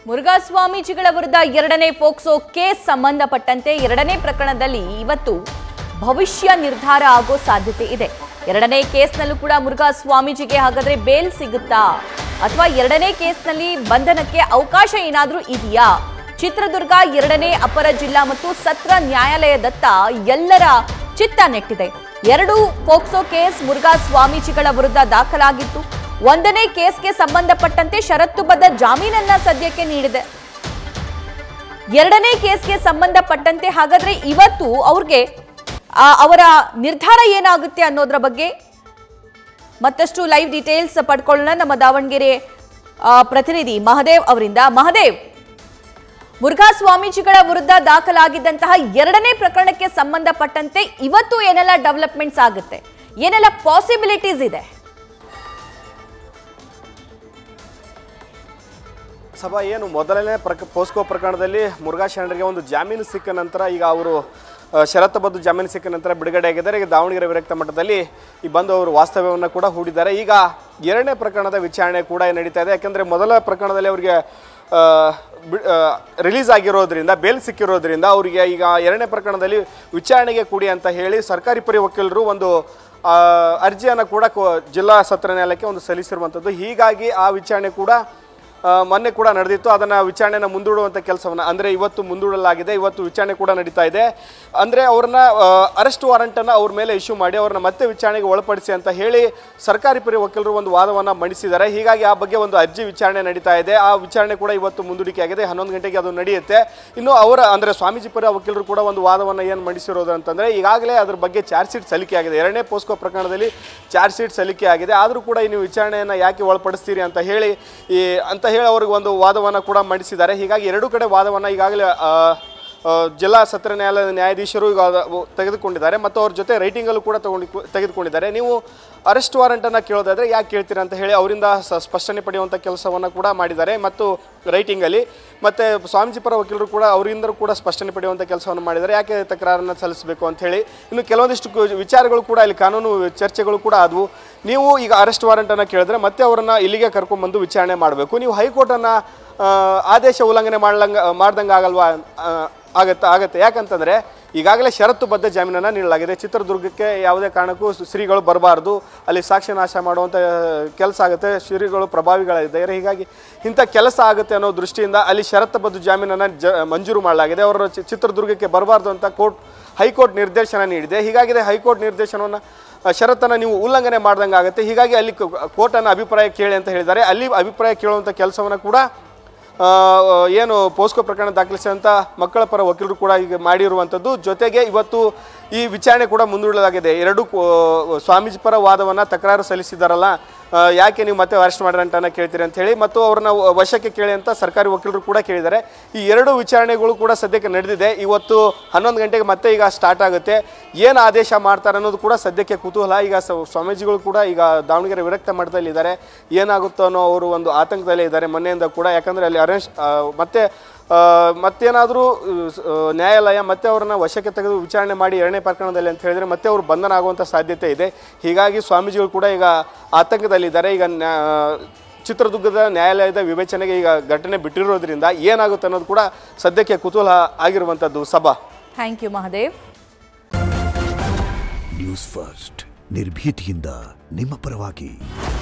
ಮುರುಘಾ ಸ್ವಾಮೀಜಿಗಳ ವಿರುದ್ಧ ಎರಡನೇ ಪೋಕ್ಸೋ ಕೇಸ್ ಸಂಬಂಧಪಟ್ಟಂತೆ ಎರಡನೇ ಪ್ರಕರಣದಲ್ಲಿ ಇವತ್ತು ಭವಿಷ್ಯ ನಿರ್ಧಾರ ಆಗೋ ಸಾಧ್ಯತೆ ಇದೆ ಎರಡನೇ ಕೇಸ್ನಲ್ಲೂ ಕೂಡ ಮುರುಘಾ ಸ್ವಾಮೀಜಿಗೆ ಹಾಗಾದ್ರೆ ಬೇಲ್ ಸಿಗುತ್ತಾ ಅಥವಾ ಎರಡನೇ ಕೇಸ್ನಲ್ಲಿ ಬಂಧನಕ್ಕೆ ಅವಕಾಶ ಏನಾದ್ರೂ ಇದೆಯಾ ಚಿತ್ರದುರ್ಗ ಎರಡನೇ ಅಪರ ಜಿಲ್ಲಾ ಮತ್ತು ಸತ್ರ ನ್ಯಾಯಾಲಯದತ್ತ ಎಲ್ಲರ ಚಿತ್ತ ನೆಟ್ಟಿದೆ ಎರಡು ಪೋಕ್ಸೋ ಕೇಸ್ ಮುರುಘಾ ಸ್ವಾಮೀಜಿಗಳ ವಿರುದ್ಧ ದಾಖಲಾಗಿತ್ತು ಒಂದನೇ ಕೇಸ್ಗೆ ಸಂಬಂಧಪಟ್ಟಂತೆ ಷರತ್ತುಬದ್ಧ ಜಾಮೀನನ್ನ ಸದ್ಯಕ್ಕೆ ನೀಡಿದೆ ಎರಡನೇ ಕೇಸ್ಗೆ ಸಂಬಂಧಪಟ್ಟಂತೆ ಹಾಗಾದ್ರೆ ಇವತ್ತು ಅವ್ರಿಗೆ ಆ, ಅವರ ನಿರ್ಧಾರ ಏನಾಗುತ್ತೆ ಅನ್ನೋದ್ರ ಬಗ್ಗೆ ಮತ್ತಷ್ಟು ಲೈವ್ ಡೀಟೇಲ್ಸ್ ಪಡ್ಕೊಳ್ಳೋಣ ನಮ್ಮ ದಾವಣಗೆರೆ ಆ, ಪ್ರತಿನಿಧಿ ಮಹದೇವ್ ಅವರಿಂದ ಮಹದೇವ್ ಮುರುಘಾ ಸ್ವಾಮೀಜಿಗಳ ವಿರುದ್ಧ ದಾಖಲಾಗಿದ್ದಂತಹ ಎರಡನೇ ಪ್ರಕರಣಕ್ಕೆ ಸಂಬಂಧಪಟ್ಟಂತೆ ಇವತ್ತು ಏನೆಲ್ಲ ಡೆವಲಪ್ಮೆಂಟ್ಸ್ ಆಗುತ್ತೆ ಏನೆಲ್ಲ ಪಾಸಿಬಿಲಿಟೀಸ್ ಇದೆ ಸಭಾ ಏನು ಮೊದಲನೇ ಪ್ರಕ ಪೋಸ್ಕೋ ಪ್ರಕರಣದಲ್ಲಿ ಮುರುಘಾ ಶರಣರಿಗೆ ಒಂದು ಜಾಮೀನು ಸಿಕ್ಕ ನಂತರ ಈಗ ಅವರು ಆ, ಷರತ್ತುಬದ್ಧ ಜಾಮೀನು ಸಿಕ್ಕ ನಂತರ ಬಿಡುಗಡೆ ಆಗಿದ್ದಾರೆ ಈಗ ದಾವಣಗೆರೆ ವಿರಕ್ತ ಮಠದಲ್ಲಿ ಈ ಬಂದು ಅವರು ವಾಸ್ತವ್ಯವನ್ನು ಕೂಡ ಹೂಡಿದ್ದಾರೆ ಈಗ ಎರಡನೇ ಪ್ರಕರಣದ ವಿಚಾರಣೆ ಕೂಡ ನಡೀತಾ ಇದೆ ಯಾಕೆಂದರೆ ಮೊದಲ ಪ್ರಕರಣದಲ್ಲಿ ಅವರಿಗೆ ರಿಲೀಸ್ ಆಗಿರೋದ್ರಿಂದ ಬೇಲ್ ಸಿಕ್ಕಿರೋದ್ರಿಂದ ಅವರಿಗೆ ಈಗ ಎರಡನೇ ಪ್ರಕರಣದಲ್ಲಿ ವಿಚಾರಣೆಗೆ ಕೂಡಿ ಅಂತ ಹೇಳಿ ಸರ್ಕಾರಿ ಪರಿ ವಕೀಲರು ಒಂದು ಆ, ಅರ್ಜಿಯನ್ನು ಕೂಡ ಕೋ- ಜಿಲ್ಲಾ ಸತ್ರ ನ್ಯಾಯಾಲಯಕ್ಕೆ ಒಂದು ಸಲ್ಲಿಸಿರುವಂಥದ್ದು ಹೀಗಾಗಿ ಆ ವಿಚಾರಣೆ ಕೂಡ ಆ, ಮೊನ್ನೆ ಕೂಡ ನಡೆದಿತ್ತು ಅದನ್ನು ವಿಚಾರಣೆನ ಮುಂದೂಡುವಂಥ ಕೆಲಸವನ್ನು ಅಂದರೆ ಇವತ್ತು ಮುಂದೂಡಲಾಗಿದೆ ಇವತ್ತು ವಿಚಾರಣೆ ಕೂಡ ನಡೀತಾ ಇದೆ ಅಂದರೆ ಅವ್ರನ್ನ ಅರೆಸ್ಟ್ ವಾರಂಟನ್ನು ಅವ್ರ ಮೇಲೆ ಇಶ್ಯೂ ಮಾಡಿ ಅವ್ರನ್ನ ಮತ್ತೆ ವಿಚಾರಣೆಗೆ ಒಳಪಡಿಸಿ ಅಂತ ಹೇಳಿ ಸರ್ಕಾರಿ ಪರಿ ವಕೀಲರು ಒಂದು ವಾದವನ್ನು ಮಂಡಿಸಿದ್ದಾರೆ ಹೀಗಾಗಿ ಆ ಬಗ್ಗೆ ಒಂದು ಅರ್ಜಿ ವಿಚಾರಣೆ ನಡೀತಾ ಇದೆ ಆ ವಿಚಾರಣೆ ಕೂಡ ಇವತ್ತು ಮುಂದೂಡಿಕೆ ಆಗಿದೆ ಹನ್ನೊಂದು ಗಂಟೆಗೆ ಅದು ನಡೆಯುತ್ತೆ ಇನ್ನು ಅವರ ಅಂದರೆ ಸ್ವಾಮೀಜಿ ಪರ ವಕೀಲರು ಕೂಡ ಒಂದು ವಾದವನ್ನು ಏನು ಮಂಡಿಸಿರೋದು ಅಂತಂದರೆ ಈಗಾಗಲೇ ಅದ್ರ ಬಗ್ಗೆ ಚಾರ್ಜ್ ಶೀಟ್ ಸಲ್ಲಿಕೆ ಆಗಿದೆ ಎರಡನೇ ಪೋಸ್ಕೋ ಪ್ರಕರಣದಲ್ಲಿ ಚಾರ್ಜ್ ಶೀಟ್ ಸಲ್ಲಿಕೆ ಆಗಿದೆ ಆದರೂ ಕೂಡ ಇನ್ನು ವಿಚಾರಣೆಯನ್ನು ಯಾಕೆ ಒಳಪಡಿಸ್ತೀರಿ ಅಂತ ಹೇಳಿ ಈ ಅಂತ ಹೇಳಿ ಅವ್ರಿಗೆ ಒಂದು ವಾದವನ್ನು ಕೂಡ ಮಂಡಿಸಿದ್ದಾರೆ ಹೀಗಾಗಿ ಎರಡೂ ಕಡೆ ವಾದವನ್ನು ಈಗಾಗಲೇ ಆ, ಆ, ಜಿಲ್ಲಾ ಸತ್ರ ನ್ಯಾಯಾಲಯದ ನ್ಯಾಯಾಧೀಶರು ಈಗ ಅದ- ತೆಗೆದುಕೊಂಡಿದ್ದಾರೆ ಮತ್ತು ಅವ್ರ ಜೊತೆ ರೈಟಿಂಗಲ್ಲೂ ಕೂಡ ತಗೊಂಡು ತೆಗೆದುಕೊಂಡಿದ್ದಾರೆ ನೀವು ಅರೆಸ್ಟ್ ವಾರೆಂಟನ್ನು ಕೇಳೋದಾದರೆ ಯಾಕೆ ಕೇಳ್ತೀರಾ ಅಂತ ಹೇಳಿ ಅವರಿಂದ ಸ- ಸ್ಪಷ್ಟನೆ ಪಡೆಯುವಂಥ ಕೆಲಸವನ್ನು ಕೂಡ ಮಾಡಿದ್ದಾರೆ ಮತ್ತು ರೈಟಿಂಗಲ್ಲಿ ಮತ್ತು ಸ್ವಾಮೀಜಿ ಪರ ವಕೀಲರು ಕೂಡ ಅವರಿಂದ ಕೂಡ ಸ್ಪಷ್ಟನೆ ಪಡೆಯುವಂಥ ಕೆಲಸವನ್ನು ಮಾಡಿದ್ದಾರೆ ಯಾಕೆ ತಕರಾರನ್ನು ಸಲ್ಲಿಸಬೇಕು ಅಂತ ಹೇಳಿ ಇನ್ನು ಕೆಲವೊಂದಿಷ್ಟು ಕು- ವಿಚಾರಗಳು ಕೂಡ ಇಲ್ಲಿ ಕಾನೂನು ಚರ್ಚೆಗಳು ಕೂಡ ಆದವು ನೀವು ಈಗ ಅರೆಸ್ಟ್ ವಾರೆಂಟನ್ನು ಕೇಳಿದ್ರೆ ಮತ್ತೆ ಅವರನ್ನು ಇಲ್ಲಿಗೆ ಕರ್ಕೊಂಡ್ಬಂದು ವಿಚಾರಣೆ ಮಾಡಬೇಕು ನೀವು ಹೈಕೋರ್ಟನ್ನು ಆದೇಶ ಉಲ್ಲಂಘನೆ ಮಾಡ್ಲಂಗ ಮಾಡ್ದಂಗೆ ಆಗಲ್ವಾ ಆ, ಆಗತ್ತೆ ಆಗತ್ತೆ ಯಾಕಂತಂದರೆ ಈಗಾಗಲೇ ಷರತ್ತುಬದ್ಧ ಜಾಮೀನನ್ನು ನೀಡಲಾಗಿದೆ ಚಿತ್ರದುರ್ಗಕ್ಕೆ ಯಾವುದೇ ಕಾರಣಕ್ಕೂ ಶ್ರೀಗಳು ಬರಬಾರ್ದು ಅಲ್ಲಿ ಸಾಕ್ಷ್ಯ ನಾಶ ಮಾಡುವಂಥ ಕೆಲಸ ಆಗುತ್ತೆ ಶ್ರೀಗಳು ಪ್ರಭಾವಿಗಳಿದ್ದಾರೆ ಹೀಗಾಗಿ ಇಂಥ ಕೆಲಸ ಆಗುತ್ತೆ ಅನ್ನೋ ದೃಷ್ಟಿಯಿಂದ ಅಲ್ಲಿ ಷರತ್ತುಬದ್ಧ ಜಾಮೀನನ್ನು ಜ ಮಂಜೂರು ಮಾಡಲಾಗಿದೆ ಅವರು ಚಿ- ಚಿತ್ರದುರ್ಗಕ್ಕೆ ಬರಬಾರ್ದು ಅಂತ ಕೋರ್ಟ್ ಹೈಕೋರ್ಟ್ ನಿರ್ದೇಶನ ನೀಡಿದೆ ಹೀಗಾಗಿದೆ ಹೈಕೋರ್ಟ್ ನಿರ್ದೇಶನವನ್ನು ಷರತ್ತನ್ನು ನೀವು ಉಲ್ಲಂಘನೆ ಮಾಡ್ದಂಗೆ ಆಗುತ್ತೆ ಹೀಗಾಗಿ ಅಲ್ಲಿ ಕೋರ್ಟನ್ನು ಅಭಿಪ್ರಾಯ ಕೇಳಿ ಅಂತ ಹೇಳಿದ್ದಾರೆ ಅಲ್ಲಿ ಅಭಿಪ್ರಾಯ ಕೇಳುವಂಥ ಕೆಲಸವನ್ನು ಕೂಡ ಆ, ಏನು ಪೋಸ್ಕೋ ಪ್ರಕರಣ ದಾಖಲಿಸಿದಂಥ ಮಕ್ಕಳ ಪರ ವಕೀಲರು ಕೂಡ ಈಗ ಮಾಡಿರುವಂಥದ್ದು ಜೊತೆಗೆ ಇವತ್ತು ಈ ವಿಚಾರಣೆ ಕೂಡ ಮುಂದೂಡಲಾಗಿದೆ ಎರಡು ಕೋ- ಸ್ವಾಮೀಜಿ ಪರ ವಾದವನ್ನು ತಕರಾರು ಸಲ್ಲಿಸಿದಾರಲ್ಲ ಆ, ಯಾಕೆ ನೀವು ಮತ್ತೆ ಅರೆಸ್ಟ್ ಮಾಡ್ರಿ ಅಂತ ಕೇಳ್ತೀರಿ ಅಂತ ಹೇಳಿ ಮತ್ತು ಅವ್ರನ್ನ ವ- ವಶಕ್ಕೆ ಕೇಳಿ ಅಂತ ಸರ್ಕಾರಿ ವಕೀಲರು ಕೂಡ ಕೇಳಿದ್ದಾರೆ ಈ ಎರಡು ವಿಚಾರಣೆಗಳು ಕೂಡ ಸದ್ಯಕ್ಕೆ ನಡೆದಿದೆ ಇವತ್ತು ಹನ್ನೊಂದು ಗಂಟೆಗೆ ಮತ್ತೆ ಈಗ ಸ್ಟಾರ್ಟ್ ಆಗುತ್ತೆ ಏನು ಆದೇಶ ಮಾಡ್ತಾರೆ ಅನ್ನೋದು ಕೂಡ ಸದ್ಯಕ್ಕೆ ಕುತೂಹಲ ಈಗ ಸ- ಸ್ವಾಮೀಜಿಗಳು ಕೂಡ ಈಗ ದಾವಣಗೆರೆ ವಿರಕ್ತ ಮಠದಲ್ಲಿ ಇದ್ದಾರೆ ಏನಾಗುತ್ತೋ ಅನ್ನೋ ಅವರು ಒಂದು ಆತಂಕದಲ್ಲೇ ಇದ್ದಾರೆ ಮೊನ್ನೆಯಿಂದ ಕೂಡ ಯಾಕಂದರೆ ಅಲ್ಲಿ ಅರೆಸ್ಟ್ ಮತ್ತೆ ಆ, ಮತ್ತೇನಾದರೂ ಆ, ನ್ಯಾಯಾಲಯ ಮತ್ತೆ ಅವರನ್ನ ವಶಕ್ಕೆ ತೆಗೆದು ವಿಚಾರಣೆ ಮಾಡಿ ಎರಡನೇ ಪ್ರಕರಣದಲ್ಲಿ ಅಂತ ಹೇಳಿದ್ರೆ ಮತ್ತೆ ಅವರು ಬಂಧನ ಆಗುವಂಥ ಸಾಧ್ಯತೆ ಇದೆ ಹೀಗಾಗಿ ಸ್ವಾಮೀಜಿಗಳು ಕೂಡ ಈಗ ಆತಂಕದಲ್ಲಿದ್ದಾರೆ ಈಗ ನ್ಯಾ ಚಿತ್ರದುರ್ಗದ ನ್ಯಾಯಾಲಯದ ವಿವೇಚನೆಗೆ ಈಗ ಘಟನೆ ಬಿಟ್ಟಿರೋದ್ರಿಂದ ಏನಾಗುತ್ತೆ ಅನ್ನೋದು ಕೂಡ ಸದ್ಯಕ್ಕೆ ಕುತೂಹಲ ಆಗಿರುವಂಥದ್ದು ಸಭಾ thank you Mahadev news first ನಿರ್ಭೀತಿಯಿಂದ ನಿಮ್ಮ ಪರವಾಗಿ